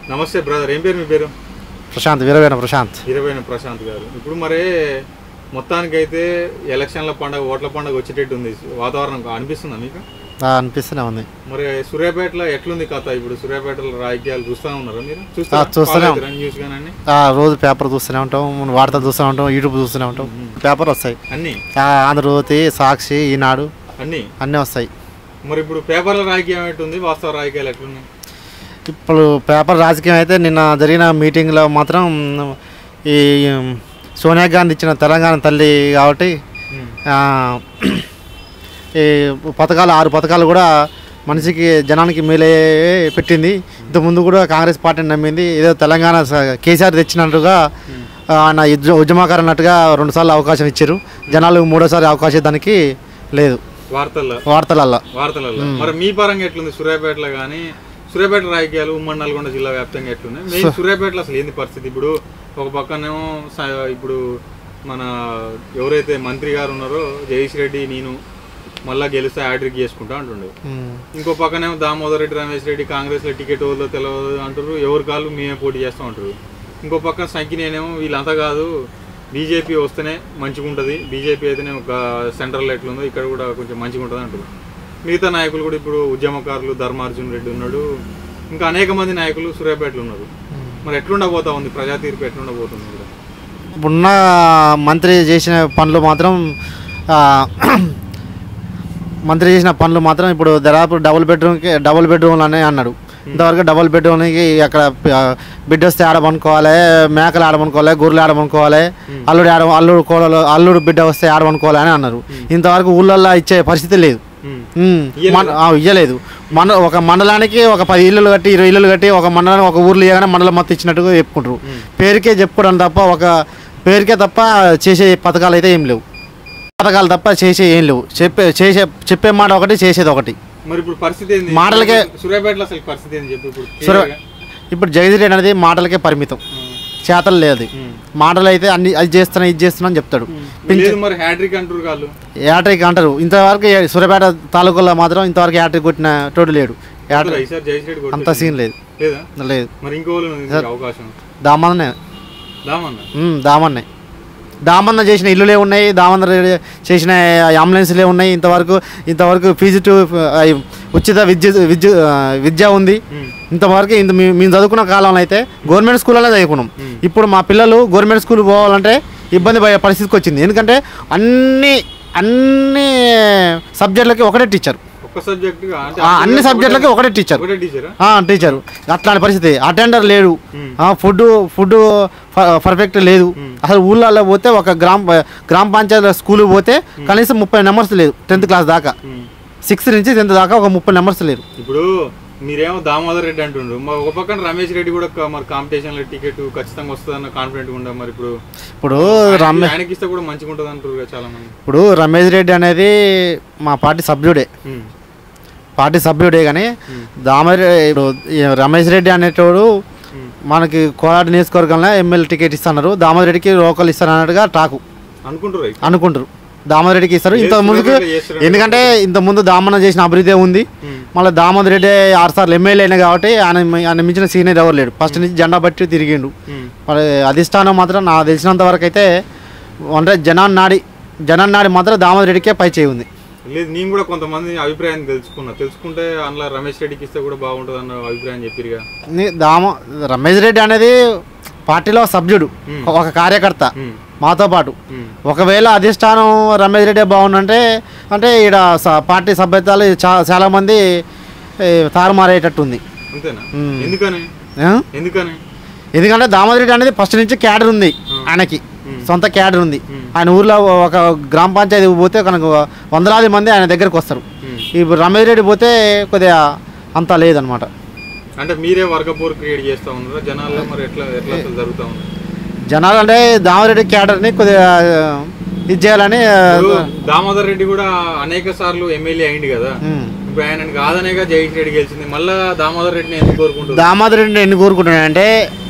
నమస్తే బ్రదర్ ఏం పేరు మీ పేరు ప్రశాంత్ వీరవేణ ప్రశాంత్ ఇరవైన ప్రశాంత్ గారు ఇప్పుడు మరి మొత్తానికైతే ఎలక్షన్ల పండగ ఓట్ల పండగ వచ్చేటట్టు ఉంది వాతావరణం అనిపిస్తుందా మీకు ఆ, అనిపిస్తూనే ఉంది మరి సూర్యాపేటలో ఎట్లుంది కథ ఇప్పుడు సూర్యాపేటలో రాజకీయాలు చూస్తూనే ఉన్నారా మీరు ఆ, చూస్తూనే చూస్తారా న్యూస్ కానీ ఆ, రోజు పేపర్ చూస్తూనే ఉంటాం మన వార్తలు చూస్తూనే ఉంటాం యూట్యూబ్ చూస్తూనే ఉంటాం పేపర్ వస్తాయి అన్నీ ఆ, ఆంధ్రజ్యోతి సాక్షి ఈనాడు అన్నీ అన్నీ వస్తాయి మరి ఇప్పుడు పేపర్ల రాజకీయం ఎట్టుంది వాస్తవ రాజకీయాలు ఎట్లున్నాయి ఇప్పుడు పేపర్ రాజకీయం అయితే నిన్న జరిగిన మీటింగ్లో మాత్రం ఈ సోనియా గాంధీ ఇచ్చిన తెలంగాణ తల్లి కాబట్టి ఉమ్. ఆ, ఈ పథకాలు ఆరు పథకాలు కూడా మనిషికి జనానికి మేలే పెట్టింది ఇంతకుముందు కూడా కాంగ్రెస్ పార్టీని నమ్మింది ఏదో తెలంగాణ స- కేసీఆర్ తెచ్చినట్టుగా ఆ, ఆయన యుద్ధ ఉద్యమకారు అన్నట్టుగా రెండుసార్లు అవకాశం ఇచ్చారు జనాలు మూడోసారి అవకాశం దానికి లేదు వార్తల్లో వార్తలల్లో వార్తలలో మరి మీ పరంగా ఎట్లుంది సూర్యాపేటలో కానీ సూర్యాపేట రాజకీయాలు ఉమ్మడి నల్గొండ జిల్లా వ్యాప్తంగా ఎట్లున్నాయి మెయిన్ సూర్యాపేటలో అసలు ఏంది పరిస్థితి ఇప్పుడు ఒక పక్కనేమో స- ఇప్పుడు మన ఎవరైతే మంత్రి గారు ఉన్నారో జగదీష్ రెడ్డి నేను మళ్ళా గెలిస్తే హ్యాట్రిక్ చేసుకుంటా అంటుండే ఉమ్. ఇంకో పక్కనేమో దామోదర్ రెడ్డి రమేష్ రెడ్డి కాంగ్రెస్లో టికెట్ ఎవరిలో తెలియదు అంటారు ఎవరి కాళ్ళు మేమే పోటీ చేస్తాం అంటారు ఇంకో పక్కన సంఖ్యనేమో వీళ్ళంతా కాదు బీజేపీ వస్తేనే మంచిగా ఉంటుంది బీజేపీ అయితేనే ఒక సెంట్రల్ ఎట్లుందో ఇక్కడ కూడా కొంచెం మంచిగా ఉంటుంది అంటారు మిగతా నాయకులు కూడా ఇప్పుడు ఉద్యమకారులు ధర్మార్జున్ రెడ్డి ఉన్నాడు ఇంకా అనేక మంది నాయకులు సూర్యాపేటలో ఉన్నారు మరి ఎట్లుండబోతా ఉంది ప్రజా తీర్పు ఎట్లుండబోతుంది ఇక్కడ ఇప్పుడున్న మంత్రి చేసిన పనులు మాత్రం ఆ, మంత్రి చేసిన పనులు మాత్రం ఇప్పుడు దాదాపు డబుల్ బెడ్రూమ్కి డబుల్ బెడ్రూమ్లు అనే అన్నాడు ఇంతవరకు డబుల్ బెడ్రూమ్కి అక్కడ ప- బిడ్డ వస్తే ఆడమనుకోవాలి మేకలు ఆడమనుకోవాలి గొర్రెలు ఆడమనుకోవాలి అల్లుడు ఆడ అల్లుడు కోడలు అల్లుడు బిడ్డ వస్తే ఆడమనుకోవాలి అని అన్నారు ఇంతవరకు ఊళ్ళల్లో ఇచ్చే పరిస్థితి లేదు ఉమ్. ఉమ్, మన- ఆ, ఇయ్యలేదు మన ఒక మండలానికి ఒక పది ఇల్లులు కట్టి ఇరవై ఇల్లులు కట్టి ఒక మండలానికి ఒక ఊర్లు ఇవ్వగానే మండలం మొత్తం ఇచ్చినట్టుగా చెప్పుకుంటారు పేరుకే చెప్పుకోవడం తప్ప ఒక పేరుకే తప్ప చేసే పథకాలు అయితే ఏం లేవు పథకాలు తప్ప చేసే ఏం లేవు చెప్పే చేసే చెప్పే మాట ఒకటి చేసేది ఒకటి మరి ఇప్పుడు పరిస్థితి ఏంది మాటలకే- సూర్యాపేటలో అసలు పరిస్థితి ఏంది చెప్పు ఇప్పుడు సూర్య- clear గా. ఇప్పుడు జగదీష్ రెడ్డి అనేది మాటలకే పరిమితం చేతలు లేదు అది. ఉమ్. మాటలు అయితే అన్ని అది చేస్తున్నా ఇది చేస్తున్నా అని చెప్తాడు లేదు మరి హ్యాట్రిక్ అంటారు కాళ్ళు యాట్రిక్ అంటారు ఇంతవరకు ఏ- సూర్యాపేట తాలూకాలో మాత్రం ఇంతవరకు యాట్రిక్ కొట్టిన టోటు లేడు యాట్రిక్ ఈసారి జగదీష్ రెడ్డి అంత కొట్టలేదు. సీన్ లేదు లేదా లేదు మరి ఇంకో వాళ్ళు ఉంది అవకాశం దామన్ననే దామన్న ఉమ్, దామన్నే దామన్న చేసిన ఇల్లులే ఉన్నాయి దామన్న రెడ్డి చేసిన అంబులెన్స్లే ఉన్నాయి ఇంతవరకు ఇంతవరకు ఫీజు టు ఆ, ఉచిత విద్య విద్య ఆ, విద్య ఉంది ఉమ్. ఇంతవరకు ఇంత మేము మేము చదువుకున్న కాలంలో అయితే గవర్నమెంట్ స్కూల్లో చదువుకున్నాం ఇప్పుడు మా పిల్లలు గవర్నమెంట్ స్కూల్ పోవాలంటే ఇబ్బంది పడే పరిస్థితికి వచ్చింది ఎందుకంటే అన్ని అన్ని సబ్జెక్టులకి ఒకటే టీచర్ ఒక్క సబ్జెక్ట్ అన్ని సబ్జెక్టులకి ఒకటే టీచర్ ఒకటే టీచరా టీచరు అట్లాంటి పరిస్థితి అటెండర్ లేడు మ్మ్. ఫుడ్ ఫుడ్ పర్ఫెక్ట్ లేదు అసలు ఊళ్ళల్లో పోతే ఒక గ్రామ గ్రామ పంచాయతీ స్కూల్ పోతే కనీసం ముప్పై నెంబర్స్ లేదు టెన్త్ క్లాస్ దాకా సిక్స్త్ నుంచి టెన్త్ దాకా ఒక ముప్పై నెంబర్స్ లేరు ఇప్పుడు మీరేమో దామోదర్ రెడ్డి అంటుండ్రు మరి ఒక పక్కన రమేష్ రెడ్డి కూడా క- మరి కాంపిటీషన్ లో టికెట్ ఖచ్చితంగా వస్తుందన్న కాన్ఫిడెంట్ ఉండే మరి ఇప్పుడు ఇప్పుడు రమే ఆయనకి ఇస్తే కూడా మంచిగా ఉంటుంది అంటారు కదా చాలా మంది ఇప్పుడు రమేష్ రెడ్డి అనేది మా పార్టీ సభ్యుడే ఉమ్. పార్టీ సభ్యుడే కానీ దామరి ఇప్పుడు ఈ రమేష్ రెడ్డి అనేటోడు ఉమ్. మనకి కోలాటి నియోజకవర్గంలో ఎమ్మెల్యే టికెట్ ఇస్తున్నారు దామోదర్ రెడ్డికి లోకల్ ఇస్తారు అన్నట్టుగా టాకు అనుకుంటారు అయితే. అనుకుంటారు దామోదర్ రెడ్డికి ఇస్తారు ఇంత ముందుకు సూర్యాపేటలో చేస్తారు. ఎందుకంటే ఇంత ముందు దామన్న చేసిన అభివృద్ధి ఉంది ఉమ్. మళ్ళీ దామోదర్ రెడ్డి ఆరు సార్లు ఎమ్మెల్యే అయినా కాబట్టి ఆయన ఆయన మించిన సీనియర్ ఎవరు లేడు ఫస్ట్ నుంచి జెండా బట్టి తిరిగిండు ఉమ్. మరి అధిష్టానం మాత్రం నాకు తెలిసినంత వరకు అయితే అంటే జనాన్ని నాడి జనాన్ని నాడి మాత్రం దామోదర్ రెడ్డికే పై చేయి ఉంది లేదు నేను కూడా కొంతమంది అభిప్రాయం తెలుసుకున్నా తెలుసుకుంటే అందులో రమేష్ రెడ్డికి ఇస్తే కూడా బాగుంటుంది అన్న అభిప్రాయం చెప్పిరుగా నీ- దామ రమేష్ రెడ్డి అనేది పార్టీలో సభ్యుడు మ్మ్. ఒక కార్యకర్త ఉమ్. మాతో పాటు ఉమ్. ఒకవేళ అధిష్టానం రమేష్ రెడ్డి బాగుందంటే అంటే ఈడ స- పార్టీ సభ్యతలు చా- చాలా మంది ఏ, తారుమారేటట్టుంది అంతేనా ఉమ్. ఎందుకని ఆ? ఎందుకని ఎందుకంటే దామోదర్ రెడ్డి అనేది ఫస్ట్ నుంచి క్యాడర్ ఉంది ఆయనకి సొంత క్యాడర్ ఉంది ఆయన ఊర్లో ఒక గ్రామ పంచాయతీ పోతే కనుక వందలాది మంది ఆయన దగ్గరకు వస్తారు ఉమ్. ఇప్పుడు రమేష్ రెడ్డి పోతే కొద్దిగా అంత లేదనమాట అంటే మీరే వర్గపోర్ క్రియేట్ చేస్తా ఉన్నారా జనాల్లో మరి ఎట్లా ఎట్లా అసలు జరుగుతా ఉంది జనాలు అంటే దామోదర్ రెడ్డి క్యాడర్ని కొద్దిగా ఇది చేయాలని ఇప్పుడు దామోదర్ రెడ్డి కూడా అనేక సార్లు ఎమ్మెల్యే అయింది కదా ఉమ్. ఇప్పుడు ఆయన కాదనేగా జగన్ రెడ్డి గెలిచింది మళ్ళా దామోదర్ రెడ్డిని ఎందుకు కోరుకుంటారు దామోదర్ రెడ్డిని ఎన్ని కోరుకుంటున్నానంటే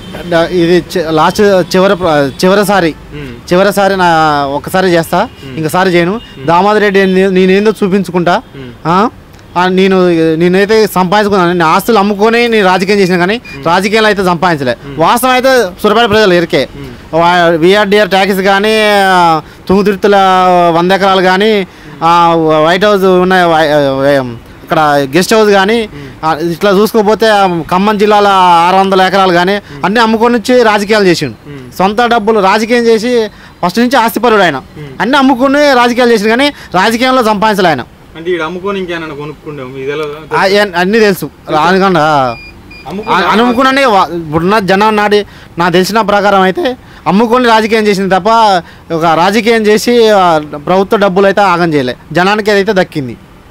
డ- ఇది చి- లాస్ట్ చివరి ప్ర- చివరిసారి ఉమ్. చివరిసారి నా ఒకసారి చేస్తా ఇంకసారి చేయను దామోదర్ రెడ్డి ఏంది- నేనేందో చూపించుకుంటా ఉమ్. ఆ? ఆ, నేను నేనైతే సంపాదించుకున్నాను నేను ఆస్తులు అమ్ముకొని నేను రాజకీయం చేసిన కానీ రాజకీయాలు అయితే సంపాదించలే వాస్తవం అయితే సురపేట ప్రజలు ఎరికే విఆర్డిఆర్ ట్యాక్స్ కానీ ఆ, తుంగుతుర్తుల వంద ఎకరాలు కానీ ఆ, వైట్ హౌస్ ఉన్న వై- ఆ, ఇక్కడ గెస్ట్ హౌస్ కానీ ఆ, ఇట్లా చూసుకోకపోతే ఆ, ఖమ్మం జిల్లాలో ఆరు వందల ఎకరాలు కానీ అన్నీ అమ్ముకొని వచ్చి రాజకీయాలు చేసిండు సొంత డబ్బులు రాజకీయం చేసి ఫస్ట్ నుంచి ఆస్తిపరుడు ఆయన అన్నీ అమ్ముకుని రాజకీయాలు చేసిండు కానీ రాజకీయంలో సంపాదించలే ఆయన అంటే ఇక్కడ అమ్ముకొని ఇంకేమైనా కొనుక్కుంటాం ఇది ఎలా ఆ, ఏ- అన్నీ తెలుసు రాజకీయంగా అమ్ముకున్నా అనుకున్నానే ఇప్పుడున్న జనం నాడి నాకు తెలిసిన ప్రకారం అయితే అమ్ముకొని రాజకీయం చేసింది తప్ప ఒక రాజకీయం చేసి ఆ, ప్రభుత్వ డబ్బులు అయితే ఆగం చేయలే జనానికి అదైతే దక్కింది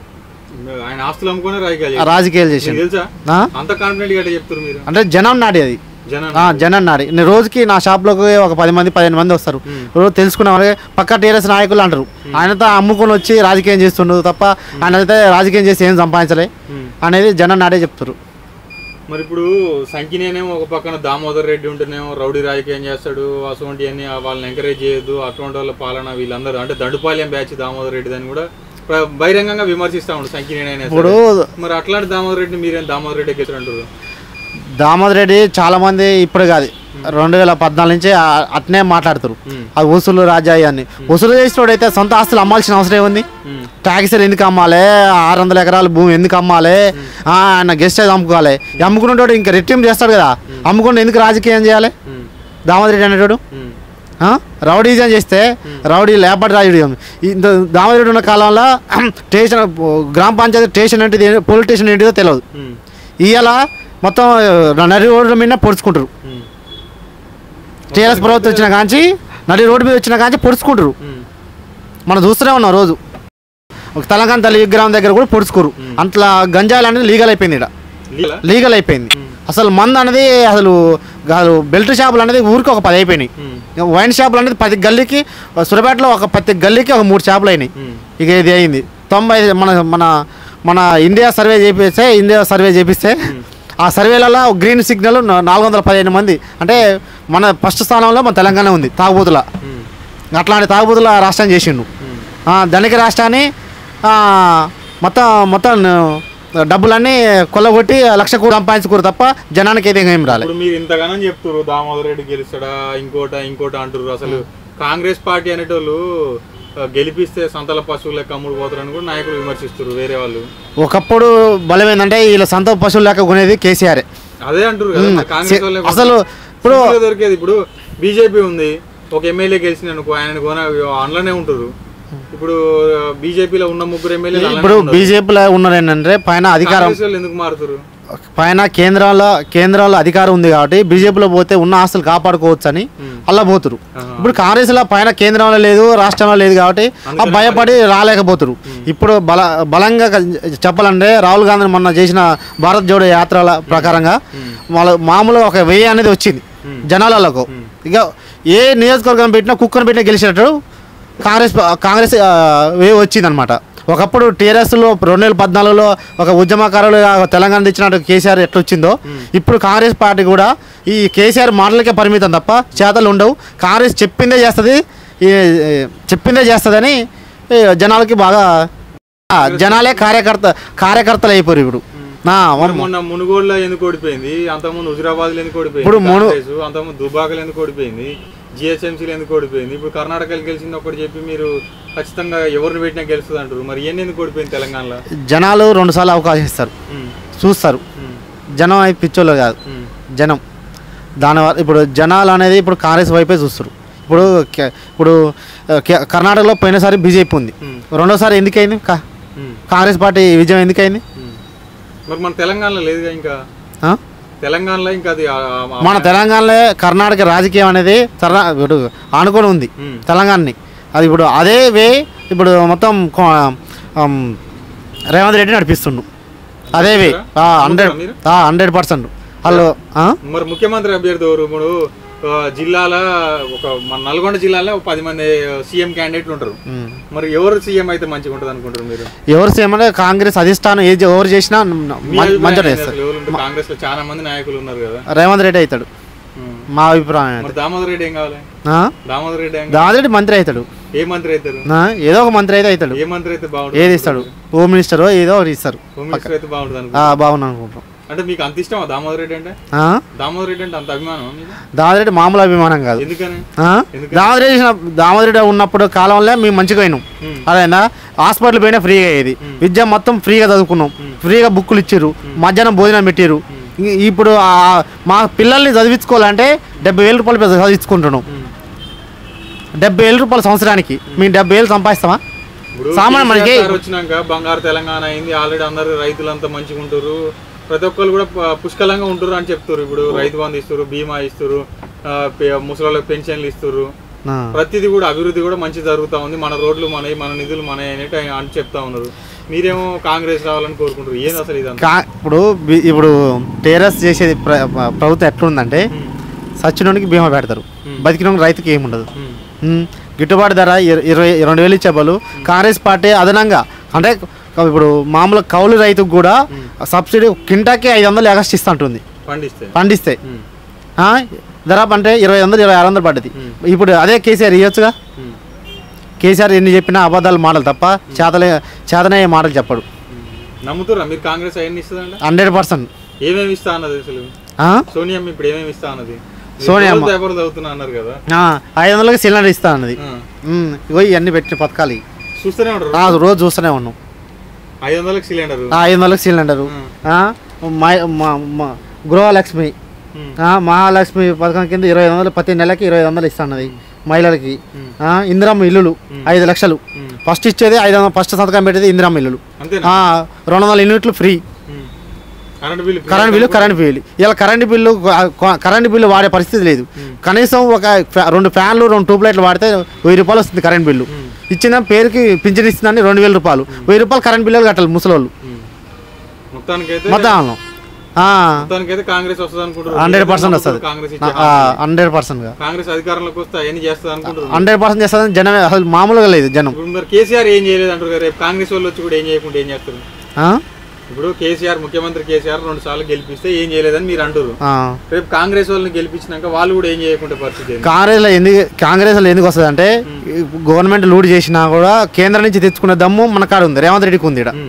ఆయన ఆస్తులు అమ్ముకొని రాజకీయాలు ఆ చేస్తారు. రాజకీయాలు మీకు చేసింది తెలుసా ఆ? అంత కాన్ఫిడెంట్ గా చెప్తారు మీరు అంటే జనం నాడి అది జనం ఆ, జనం నాడి నేను రోజుకి నా షాప్లోకి ఒక పది మంది పదిహేను మంది వస్తారు రోజు తెలుసుకున్న వాళ్ళకి పక్క టీఆర్ఎస్ నాయకులు అంటారు ఆయనతో అమ్ముకొని వచ్చి రాజకీయం చేస్తుండదు తప్ప ఆయన అయితే రాజకీయం చేసి ఏం సంపాదించలే ఉమ్. అనేది జనం నాడే చెప్తారు మరి ఇప్పుడు సంఖ్యనేమో ఒక పక్కన దామోదర్ రెడ్డి ఉంటేనేమో రౌడీ రాజకీయం చేస్తాడు అటువంటి అన్ని వాళ్ళని ఎంకరేజ్ చేయొద్దు అటువంటి వాళ్ళ పాలన వీళ్ళందరూ అంటే దండుపాలెం బ్యాచ్ దామోదర్ రెడ్డి దాన్ని కూడా ప్ర- బహిరంగంగా విమర్శిస్తా ఉండు సంఖ్యనేనైనా సరే. ఇప్పుడు మరి అట్లాంటి దామోదర్ రెడ్డి మీరేం దామోదర్ రెడ్డి గెలిచారంటారు దామోదర్ రెడ్డి చాలా మంది ఇప్పుడు కాదు రెండు వేల పద్నాలుగు నుంచి ఆ- అట్నే మాట్లాడుతారు ఉమ్. అది వసూలు రాజాయి అని వసూలు చేసినోడైతే సొంత ఆస్తులు అమ్మాల్సిన అవసరం ఏముంది ఉమ్. ట్యాక్సీలు ఎందుకు అమ్మాలి ఆరు వందల ఎకరాల భూమి ఎందుకు అమ్మాలి ఆ, ఆయన గెస్ట్ హౌస్ అమ్ముకోవాలి అమ్ముకునేటోడు ఇంకా రెట్టింపు చేస్తాడు కదా అమ్ముకుంటే ఎందుకు రాజకీయం చేయాలి ఉమ్. దామోదర్ రెడ్డి అనేటోడు ఉమ్. ఆ? రౌడీజం చేస్తే రౌడీ లేపటి రాజుడు ఇంత దామోదర్ ఉన్న కాలంలో స్టేషన్ గ్రామ పంచాయతీ స్టేషన్ ఏంటిది పోలీస్ స్టేషన్ ఏంటిదో తెలియదు ఉమ్. ఇవాళ మొత్తం నడి రోడ్ల మీద పొడుచుకుంటారు ఉమ్. టీఆర్ఎస్ ప్రభుత్వం వచ్చిన కాంచి నడి రోడ్డు మీద వచ్చిన కాంచి పొడుచుకుంటారు ఉమ్. మనం చూస్తూనే ఉన్నాం రోజు ఒక తెలంగాణ తల్లి విగ్రహం దగ్గర కూడా పొడుచుకోరు అంతలా గంజాయిలు అనేది లీగల్ అయిపోయింది ఇక్కడ లీలా? లీగల్ అయిపోయింది అసలు మందు అనేది అసలు కాదు బెల్ట్ షాపులు అనేది ఊరికి ఒక పది అయిపోయినాయి ఉమ్. వైన్ షాపులు అనేది ప్రతి గల్లీకి సూర్యాపేటలో ఒక ప్రతి గల్లీకి ఒక మూడు షాపులు అయినాయి ఉమ్. ఇక ఇది అయింది తొంభై మన మన మన ఇండియా సర్వే చేపిస్తే ఇండియా సర్వే చేపిస్తే ఆ సర్వేలలో గ్రీన్ సిగ్నల్ నా- నాలుగు వందల పదిహేను మంది అంటే మన ఫస్ట్ స్థానంలో మన తెలంగాణ ఉంది తాగుబోతుల ఉమ్. అట్లాంటి తాగుబోతుల రాష్ట్రం చేసిండు ఉమ్. ఆ, ధనిక రాష్ట్రాన్ని ఆ, మొత్తం మొత్తం డబ్బులన్నీ కొల్లగొట్టి లక్ష కూడా సంపాదించుకోరు తప్ప జనానికి అయితే ఏం రాలేదు ఇప్పుడు మీరు ఇంతగానం చెప్తారు దామోదర్ రెడ్డి గెలుస్తాడా ఇంకోట ఇంకోట అంటారు అసలు కాంగ్రెస్ పార్టీ అనేటోళ్ళు ఆ, గెలిపిస్తే సంతల పశువులు లెక్క అమ్ముడు పోతారని కూడా నాయకులు విమర్శిస్తారు వేరే వాళ్ళు ఒకప్పుడు బలం ఏంటంటే వీళ్ళ సొంత పశువులు లేక కొనేది కేసీఆర్ అదే అంటారు కదా మరి కాంగ్రెస్ వాళ్ళే అసలు ఇప్పుడు సింపుల్గా దొరికేది ఇప్పుడు బీజేపీ ఉంది ఒక ఎమ్మెల్యే గెలిచిన అనుకో ఆయన కొన అందులోనే ఉంటారు ఇప్పుడు బీజేపీలో ఉన్న ముగ్గురు ఎమ్మెల్యేలు ఇప్పుడు బీజేపీలో ఉన్నారు ఏంటంటే పైన అధికారం కాంగ్రెస్ వాళ్ళు ఎందుకు మారుతారు పైన కేంద్రంలో కేంద్రంలో అధికారం ఉంది కాబట్టి బీజేపీలో పోతే ఉన్న ఆస్తులు కాపాడుకోవచ్చు అని అలా పోతురు ఆహా. ఇప్పుడు కాంగ్రెస్లో పైన కేంద్రంలో లేదు రాష్ట్రంలో లేదు కాబట్టి ఆ భయపడి రాలేకపోతురు ఇప్పుడు బల బలంగా క- చెప్పాలంటే రాహుల్ గాంధీ మొన్న చేసిన భారత్ జోడో యాత్రల ప్రకారంగా వాళ్ళ మామూలుగా ఒక వెయ్యి అనేది వచ్చింది జనాలకు ఇక ఏ నియోజకవర్గం పెట్టినా కుక్కను పెట్టినా గెలిచినట్టు కాంగ్రెస్ కాంగ్రెస్ ఆ, వే వచ్చిందనమాట ఒకప్పుడు టీఆర్ఎస్లో రెండు వేల పద్నాలుగులో ఒక ఉద్యమకారులు తెలంగాణ తెచ్చినట్టు కేసీఆర్ ఎట్లా వచ్చిందో ఇప్పుడు కాంగ్రెస్ పార్టీ కూడా ఈ కేసీఆర్ మాటలకే పరిమితం తప్ప చేతలు ఉండవు కాంగ్రెస్ చెప్పిందే చేస్తుంది ఈ ఈ చెప్పిందే చేస్తుందని ఈ జనాలకి బాగా ఆ, జనాలే కార్యకర్త కార్యకర్తలు అయిపోరు ఇప్పుడు నా మరి మొన్న మునుగోడులో ఎందుకు ఓడిపోయింది అంతకుముందు హుజురాబాద్ లో ఎందుకు ఓడిపోయింది ఇప్పుడు మును- కాంగ్రెస్, అంతకుముందు దుబాకలు ఎందుకు ఓడిపోయింది జిహెచ్ఎంసీలు ఎందుకు ఓడిపోయింది ఇప్పుడు కర్ణాటకలో గెలిచింది ఒకటి చెప్పి మీరు ఖచ్చితంగా ఎవరిని పెట్టినా గెలుస్తుంది అంటారు మరి ఇవన్నీ ఎందుకు ఓడిపోయింది తెలంగాణలో జనాలు రెండుసార్లు అవకాశం ఇస్తారు ఉమ్, చూస్తారు ఉమ్, జనం అయితే పిచ్చోళ్ళు కాదు ఉమ్, జనం దానివల్ల ఇప్పుడు జనాలు అనేది ఇప్పుడు కాంగ్రెస్ వైపే చూస్తారు ఇప్పుడు కే- ఇప్పుడు ఆ, కే- కర్ణాటకలో పోయినసారి బీజేపీ ఉంది ఉమ్, రెండోసారి ఎందుకైంది కా ఉమ్, కాంగ్రెస్ పార్టీ విజయం ఎందుకైంది ఉమ్. మరి మన తెలంగాణలో లేదుగా ఇంకా ఆ? తెలంగాణలో ఇంకా అది ఆ- ఆ- ఆ- మన తెలంగాణలో కర్ణాటక రాజకీయం అనేది తర్నా ఇప్పుడు ఆనుకొని ఉంది ఉమ్, తెలంగాణని అది ఇప్పుడు అదే వే ఇప్పుడు మొత్తం కో- ఆమ్, రేవంత్ రెడ్డి నడిపిస్తుండు అదే వే హండ్రెడ్ మీరు? హండ్రెడ్ పర్సెంట్ వాళ్ళు ఆ? మరి ముఖ్యమంత్రి అభ్యర్థి ఎవరు ఇప్పుడు ఆ, జిల్లాల ఒక మన నల్గొండ జిల్లాలో ఒక పది మంది సీఎం క్యాండిడేట్లు ఉంటారు ఉమ్. మరి ఎవరు సీఎం అయితే మంచిగా ఉంటుంది అనుకుంటారు మీరు ఎవరు చేయమని కాంగ్రెస్ అధిష్టానం ఏ ఎవరు చేసినా మీ మం- అభిప్రాయం మంచిగా ఏంది చేస్తారు అసలు ఎవరు ఉంటారు? కాంగ్రెస్ లో చాలా మంది నాయకులు ఉన్నారు కదా రేవంత్ రెడ్డి అవుతాడు ఉమ్. మా అభిప్రాయం అయితే. మరి దామోదర్ రెడ్డి ఏం కావాలి ఆ? దామోదర్ రెడ్డి ఏం దాదాపు మంత్రి అవుతాడు ఏ మంత్రి అవుతారు నా ఏదో ఒక మంత్రి అయితే అవుతాడు ఏ మంత్రి అయితే బాగుంటుంది ఏది ఇస్తాడు హోమ్ మినిస్టర్ ఏదో ఒకటి ఇస్తారు హోమ్ మినిస్టర్ అయితే బాగుంటుంది అనుకో ఆ, బాగున్నాను అనుకుంటాం అంటే మీకు అంత ఇష్టమా దామోదర్ రెడ్డి అంటే ఆ? దామోదర్ రెడ్డి అంటే అంత అభిమానం మీకు దామోదరెడ్డి మామూలు అభిమానం కాదు ఎందుకని ఆ? దామోదరెడ్డి చేసిన- దామోదరెడ్డి ఉన్నప్పుడు కాలంలో మేము మంచిగా అయినాం ఉమ్. అదేనా హాస్పిటల్ పోయినా ఫ్రీగా అయ్యేది విద్య మొత్తం ఫ్రీగా చదువుకున్నాం ఫ్రీగా బుక్కులు ఇచ్చారు మధ్యాహ్నం భోజనం పెట్టారు ఇ- ఇప్పుడు ఆ- మా పిల్లల్ని చదివించుకోవాలంటే డెబ్బై వేల రూపాయలు పెద్ద చదివించుకుంటున్నాం ఉమ్. డెబ్బై వేల రూపాయలు సంవత్సరానికి మేము డెబ్బై వేలు సంపాదిస్తామా ఇప్పుడు సామాన్య మనకి- కేసీఆర్ వచ్చినాక బంగారు తెలంగాణ అయింది ఆల్రెడీ అందరు రైతులంతా మంచిగా ఉంటారు ప్రతి ఒక్కరు కూడా ప- పుష్కలంగా ఉంటారు అని చెప్తారు ఇప్పుడు రైతు బంధు ఇస్తారు బీమా ఇస్తారు ముసలి పెన్షన్లు ఇస్తారు ఆ. ప్రతిదీ కూడా అభివృద్ధి కూడా మంచి జరుగుతా ఉంది మన రోడ్లు మనవి మన నిధులు మనవి అనేటి అని చెప్తా ఉన్నారు మీరేమో కాంగ్రెస్ రావాలని కోరుకుంటారు ఏంది అసలు ఇదంతా కా ఇప్పుడు బి- ఇప్పుడు టేరస్ చేసేది ప్ర- ప్ర- ప్రభుత్వం ఎట్లుందంటే సచ్చినోనికి బీమా పెడతారు బతికినోనికి రైతుకి ఏముండదు ఉమ్. ఉమ్, గిట్టుబాటు ధర ఇర- ఇరవై రెండు వేలు ఇచ్చే బదులు కాంగ్రెస్ పార్టీ అదనంగా అంటే ఇప్పుడు మామూలు కౌలు రైతుకు కూడా సబ్సిడీ కింటాకి ఐదు వందలు ఎగస్ట్ ఇస్తూ ఉంటుంది పండిస్తే పండిస్తే ఉమ్. ఆ, ధర అంటే ఇరవై వందలు ఇరవై ఆరు వందలు పడ్డది ఇప్పుడు అదే కేసీఆర్ ఇవ్వచ్చుగా ఉమ్. కేసీఆర్ ఎన్ని చెప్పినా అబద్ధాలు మాటలు తప్ప చేతలే చేతనయ్యే మాటలు చెప్పడు నమ్ముతురా మీరు కాంగ్రెస్ అవన్నీ ఇస్తుందంట హండ్రెడ్ పర్సెంట్ ఏమేమి ఇస్తా అన్నది అసలు సోనియమ్మ ఇప్పుడు ఏమేమి ఇస్తా అన్నది సోనియమ్మ. పేపర్ చదువుతున్నా అన్నారు కదా ఐదు వందలకి సిలిండర్ ఇస్తా అన్నది ఆ. ఉమ్, ఇగో ఇవన్నీ పెట్టిన పథకాలు ఇవి. చూస్తూనే ఉంటారు ఆ, రోజు చూస్తూనే ఉన్నాం ఐదు వందలకు సిలిండర్ ఆ, ఐదు వందలకి సిలిండరు ఆ, మై- మా- మా- గృహలక్ష్మి ఉమ్. ఆ, మహాలక్ష్మి పథకం కింద ఇరవై వందలు ప్రతి నెలకి ఇరవై వందలు ఇస్తున్నది మహిళలకి ఆ, ఇందిరమ్మ ఇల్లులు ఐదు లక్షలు ఉమ్. ఫస్ట్ ఇచ్చేది ఐదు వందలు ఫస్ట్ సంతకం పెట్టేది ఇందిరమ్మ ఇల్లులు అంతేనా ఆ, రెండు వందల యూనిట్లు ఫ్రీ ఉమ్. Current bill free current bill current bill ఇలా కరెంట్ బిల్లు కొ- కరెంట్ బిల్లు వాడే పరిస్థితి లేదు కనీసం ఒక ఫ్యా- రెండు ఫ్యాన్లు రెండు ట్యూబ్ లైట్లు వాడితే వెయ్యి రూపాయలు వస్తుంది కరెంట్ బిల్లు ఇచ్చిన పేరుకి పింఛన్ ఇస్తుందని రెండు వేల రూపాయలు వెయ్యి రూపాయలు కరెంట్ బిల్లు కట్టాలి ముసలోళ్ళు ఉమ్. మొత్తానికైతే మొత్తం మొత్తానికైతే కాంగ్రెస్ వస్తుంది అనుకుంటారు హండ్రెడ్ పర్సెంట్ వస్తుంది కాంగ్రెస్ ఇచ్చే హండ్రెడ్ పర్సెంట్గా కాంగ్రెస్ అధికారంలోకి వస్తే అవన్నీ చేస్తుంది అనుకుంటారు హండ్రెడ్ పర్సెంట్ చేస్తుంది జనం అసలు మామూలుగా లేదు జనం ఇప్పుడు మరి కేసీఆర్ ఏం చేయలేదు అంటారు కదా రేపు కాంగ్రెస్ వాళ్ళు వచ్చి కూడా ఏం చేయకుండా ఏం చేస్తారు ఆ? ఇప్పుడు కేసీఆర్ ముఖ్యమంత్రి కేసీఆర్ రెండు సార్లు గెలిపిస్తే ఏం చేయలేదని మీరు అంటారు ఆ. రేపు కాంగ్రెస్ వాళ్ళని గెలిపించినాక వాళ్ళు కూడా ఏం చేయకుండా పరిస్థితి ఏంది? కాంగ్రెస్లో ఎందుకు కాంగ్రెస్లో ఎందుకు వస్తుంది అంటే గవర్నమెంట్ లూడ్ చేసినా కూడా కేంద్రం నుంచి తెచ్చుకునే దమ్ము మన కాడ ఉంది రేవంత్ రెడ్డికి ఉంది ఇక్కడ ఉమ్.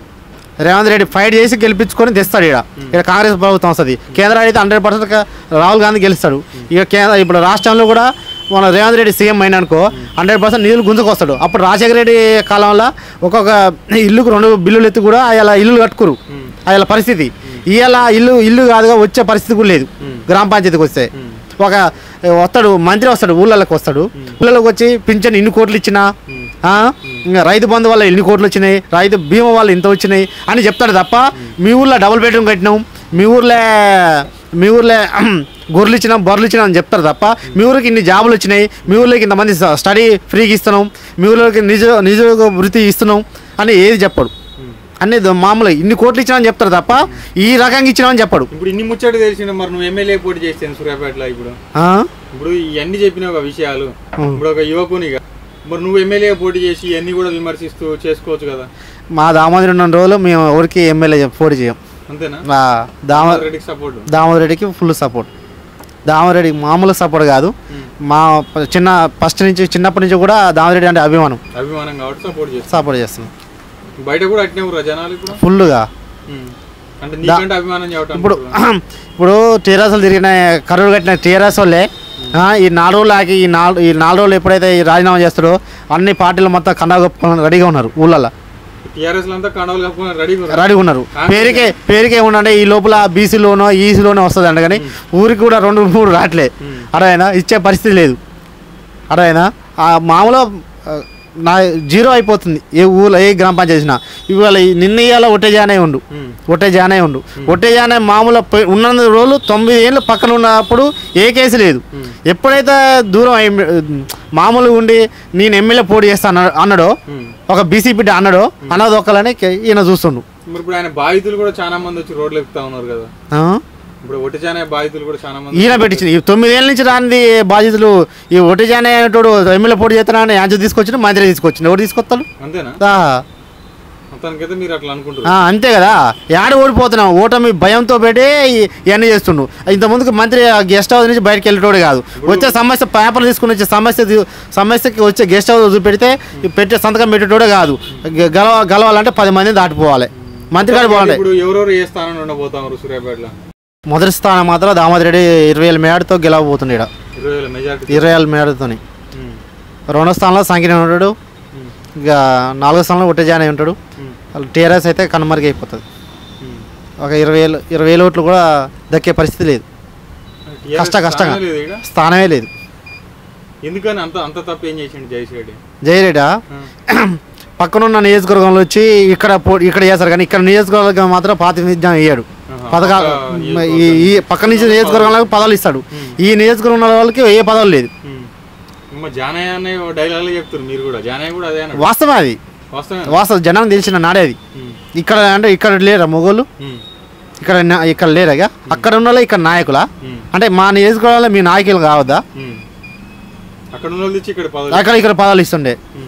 రేవంత్ రెడ్డి ఫైట్ చేసి గెలిపించుకొని తెస్తాడు ఇక్కడ ఇక్కడ కాంగ్రెస్ ప్రభుత్వం వస్తుంది కేంద్రం అయితే హండ్రెడ్ పర్సెంట్ రాహుల్ గాంధీ గెలుస్తాడు ఇక కేంద్ర ఇప్పుడు రాష్ట్రంలో కూడా మన రేవంత్ రెడ్డి సీఎం అయిన అనుకో హండ్రెడ్ పర్సెంట్ నిధులు గుంజుకొస్తాడు అప్పుడు రాజశేఖర రెడ్డి కాలంలో ఒక్కొక్క ఇల్లుకు రెండు బిల్లులు ఎత్తి కూడా అలా ఇల్లు కట్టుకురు అలా పరిస్థితి ఇవాళ ఇల్లు ఇల్లు కాదుగా వచ్చే పరిస్థితి కూడా లేదు గ్రామ పంచాయతీకి వస్తే ఒక వస్తాడు మంత్రి వస్తాడు ఊళ్ళలోకి వస్తాడు ఊళ్ళలోకి వచ్చి పింఛన్ ఇన్ని కోట్లు ఇచ్చినా ఆ, ఇంకా రైతు బంధు వల్ల ఎన్ని కోట్లు వచ్చినాయి రైతు బీమా వల్ల ఇంత వచ్చినాయి అని చెప్తాడు తప్ప మీ ఊర్లో డబుల్ బెడ్రూమ్ కట్టినాం మీ ఊర్లో మీ ఊర్లో గొర్రెలు ఇచ్చినాం బర్రెలు ఇచ్చినాం అని చెప్తారు తప్ప మీ ఊరికి ఇన్ని జాబులు వచ్చినాయి మీ ఊర్లోకి ఇంతమంది స్టడీ ఫ్రీగా ఇస్తున్నాం మీ ఊర్లోకి నిజ నిజ వృత్తి ఇస్తున్నాం అని ఏది చెప్పడు అన్ని ద- మామూలు ఇన్ని కోట్లు ఇచ్చినా చెప్తారు తప్ప ఈ రకంగా ఇచ్చినామని చెప్పడు ఇప్పుడు ఇన్ని ముచ్చట తెలిసిన మరి నువ్వు ఎమ్మెల్యే పోటీ చేస్తాను సూర్యాపేటలో ఇప్పుడు ఆ? ఇప్పుడు ఇవన్నీ చెప్పిన ఒక విషయాలు ఉం. ఇప్పుడు ఒక యువకునిగా మరి నువ్వు ఎమ్మెల్యే పోటీ చేసి ఇవన్నీ కూడా విమర్శిస్తూ చేసుకోవచ్చు కదా మా దామోదరి ఉన్న రోజులు మేము ఎవరికి ఎమ్మెల్యే పోటీ చేయం అంతేనా ఆ, దామో రెడ్డికి సపోర్ట్ దామోదర్ రెడ్డికి ఫుల్ సపోర్ట్ దామోదర్ రెడ్డికి మామూలు సపోర్ట్ కాదు మా ప- చిన్న ఫస్ట్ నుంచి చిన్నప్పటి నుంచి కూడా దామోదర్ రెడ్డి అంటే అభిమానం అభిమానం కాబట్టి సపోర్ట్ చేస్తాను సపోర్ట్ చేస్తున్నాం బయట కూడా అట్నే ఊరా జనాలు ఇప్పుడు ఫుల్గా ఉం. అంటే నీకంటే అభిమానం చెప్పటం ఇప్పుడు ఇప్పుడు టీఆర్ఎస్లు తిరిగిన కరువులు కట్టిన టీఆర్ఎస్ వాళ్ళే ఆ, ఈ నాలుగు రోజులు ఆగి ఈ నాలుగు ఈ నాలుగు రోజులు ఎప్పుడైతే ఈ రాజీనామా చేస్తారో అన్ని పార్టీలు మొత్తం కండా కప్పుకొని రెడీగా ఉన్నారు ఊళ్ళల్లో టీఆర్ఎస్ అంతా కండవలు కప్పుకొని రెడీగా రెడీగా ఉన్నారు పేరుకే పేరుకే ఉండండి ఈ లోపల బీసీలోనో ఈసీలోనో వస్తుంది అంట కానీ ఊరికి కూడా రెండు మూడు రావట్లే అడైనా ఇచ్చే పరిస్థితి లేదు అడైనా ఆ మామూలు ఆ, నా జీరో అయిపోతుంది ఏ ఊళ్ళో ఏ గ్రామ పంచాయతీ చేసినా ఇవాళ ఈ నిన్న ఇవాళ ఒట్టే జానే ఉండు ఉం. ఒట్టే జానే ఉండు ఒట్టే జానే మామూలు పోయి- ఉన్న రోజులు తొమ్మిది ఏళ్ళు పక్కన ఉన్నప్పుడు ఏ కేసు లేదు ఎప్పుడైతే దూరం అయి మామూలుగా ఉండి నేను ఎమ్మెల్యే పోటీ చేస్తాను అన్నాడో ఉం. ఒక బీసీ బిడ్డ అన్నాడో అన్నది ఒక్కలని ఈయన చూస్తుండు మరి ఇప్పుడు ఆయన బాధితులు కూడా చాలా మంది వచ్చి రోడ్లు ఎక్కుతా ఉన్నారు కదా ఆ? ఇప్పుడు ఒటిచానే బాధితులు కూడా చాలా మంది ఈయన పెట్టించింది ఈ తొమ్మిదేళ్ళ నుంచి రాని బాధ్యతలు ఈ ఒటిజానే అనేటోడు ఎమ్మెల్యే పోటీ చేస్తానని యాంచర్ తీసుకొచ్చిన మంత్రి తీసుకొచ్చింది ఎవరు తీసుకొస్తాడు అంతేనా ఆ, మొత్తానికైతే మీరు అట్లా అనుకుంటారు ఆ, అంతే కదా ఏడ ఓడిపోతున్నాం ఓటమి భయంతో పెట్టి ఈ- ఇవన్నీ చేస్తుండు ఇంత ముందుకు మంత్రి ఆ గెస్ట్ హౌస్ నుంచి బయటకు వెళ్ళేటోడు కాదు వచ్చే సమస్య పేపర్ తీసుకుని వచ్చే సమస్య తీ- సమస్యకి వచ్చే గెస్ట్ హౌస్ చూపెడితే ఈ పెట్టే సంతకం పెట్టేటోడే కాదు గె- గెలవ గెలవాలంటే పది మంది దాటిపోవాలి మంత్రి గారు పోవాలంటే ఇప్పుడు ఎవరెవరు ఏ స్థానంలో ఉండబోతారు సూర్యాపేటలో మొదటి స్థానం మాత్రం దామోదర్ రెడ్డి ఇరవై వేల మేడతో గెలవబోతుండే ఈడ ఇరవై వేల మెజార్టీ ఇరవై వేల మేడతోని రెండో స్థానంలో సంఖ్య ఉంటాడు ఇక నాలుగో స్థానంలో ఒట్టజానే ఉంటాడు టీఆర్ఎస్ అయితే కనుమరుగు అయిపోతుంది ఒక ఇరవై వేలు ఇరవై వేల ఓట్లు కూడా దక్కే పరిస్థితి లేదు కష్ట- కష్టంగా. లేదు ఈడ స్థానమే లేదు ఎందుకని అంత అంత తప్పు ఏం చేసిండు జయశ్రెడ్డి జయరెడ్డా పక్కనున్న నియోజకవర్గంలో వచ్చి ఇక్కడ పో ఇక్కడ చేస్తారు కానీ ఇక్కడ నియోజకవర్గం మాత్రం ప్రాతినిధ్యం అయ్యాడు ఆహా, పథకాలు పక్క ఈ ఈ పక్క నుంచి నియోజకవర్గంలో పదాలు ఇస్తాడు ఈ నియోజకవర్గం ఉన్న వాళ్ళకి ఏ పదాలు లేదు మా జానయ్య అనే డైలాగ్ చెప్తారు మీరు కూడా జానయ్య కూడా అదే అన్నాడు వాస్తవం అది వాస్తవమే వాస్తవం జనం తెలిసిన నాడేది ఉమ్, ఇక్కడ అంటే ఇక్కడ లేరా మొగోళ్ళు ఉమ్, ఇక్కడ నా- ఇక్కడ లేరాగా అక్కడ ఉన్న వాళ్ళు ఇక్కడ నాయకులా ఉమ్, అంటే మా నియోజకవర్గంలో మీ నాయకులు కావద్దా ఉమ్. అక్కడ ఉన్న వాళ్ళు తెచ్చి ఇక్కడ పదవి అక్కడ ఇక్కడ పదాలు ఇస్తుండే ఉమ్,